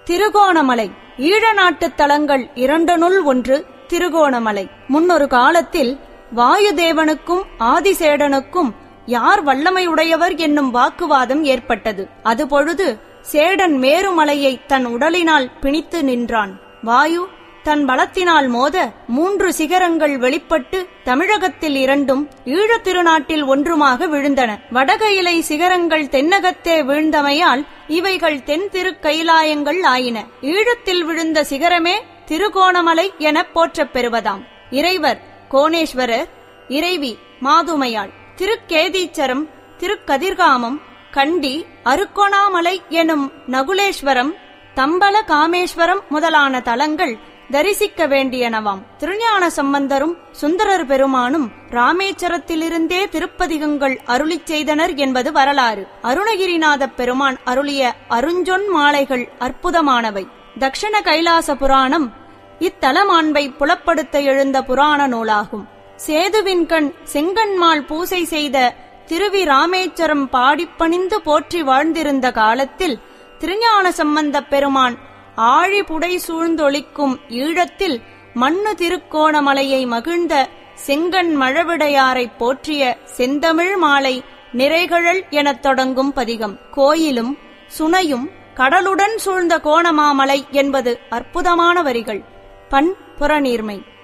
திருகோணமலை ஈழ நாட்டுத் தலங்கள் இரண்டனுள் ஒன்று திருகோணமலை முன்னொரு காலத்தில் வாயுதேவனுக்கும் ஆதிசேடனுக்கும் யார் வல்லமை உடையவர் என்னும் வாக்குவாதம் ஏற்பட்டது அதுபொழுது சேடன் மேருமலையை தன் உடலினால் பிணித்து நின்றான் வாயு தன் பலத்தினால் மோத மூன்று சிகரங்கள் வெளிப்பட்டு தமிழகத்தில் இரண்டும் ஈழத் திருநாட்டில் ஒன்றுமாக விழுந்தன வடகையிலை சிகரங்கள் தென்னகத்தே வீழ்ந்தமையால் இவைகள் தென் திருக்கைலாயங்கள் ஆயின ஈழத்தில் விழுந்த சிகரமே திருகோணமலை எனப் போற்றப் பெறுவதாம் இறைவர் கோணேஸ்வரர் இறைவி மாதுமையாள் திருக்கேதீச்சரம் திருக்கதிர்காமம் கண்டி அருக்கோணாமலை எனும் நகுலேஸ்வரம் தம்பல காமேஸ்வரம் முதலான தலங்கள் தரிசிக்க வேண்டியனவாம் திருஞான சம்பந்தரும் சுந்தரர் பெருமானும் ராமேச்சரத்திலிருந்தே திருப்பதிகங்கள் அருளிச் செய்தனர் என்பது வரலாறு அருணகிரிநாதப் பெருமான் அருளிய அருஞ்சொன் மாலைகள் அற்புதமானவை தக்ஷண கைலாச புராணம் இத்தலமாண்பை புலப்படுத்த எழுந்த புராண நூலாகும் சேதுவின் கண் செங்கண்மாள் பூசை செய்த திருவி ராமேச்சரம் பாடிப்பணிந்து போற்றி வாழ்ந்திருந்த காலத்தில் திருஞான சம்பந்தப் பெருமான் ஆழி புடை சூழ்ந்தொளிக்கும் ஈழத்தில் மண்ணு திருக்கோணமலையை மகிழ்ந்த செங்கண் மழவிடையாரைப் போற்றிய செந்தமிழ் மாலை நிறைகழல் எனத் தொடங்கும் பதிகம் கோயிலும் சுனையும் கடலுடன் சூழ்ந்த கோணமாமலை என்பது அற்புதமான வரிகள் பண் புறநீர்மை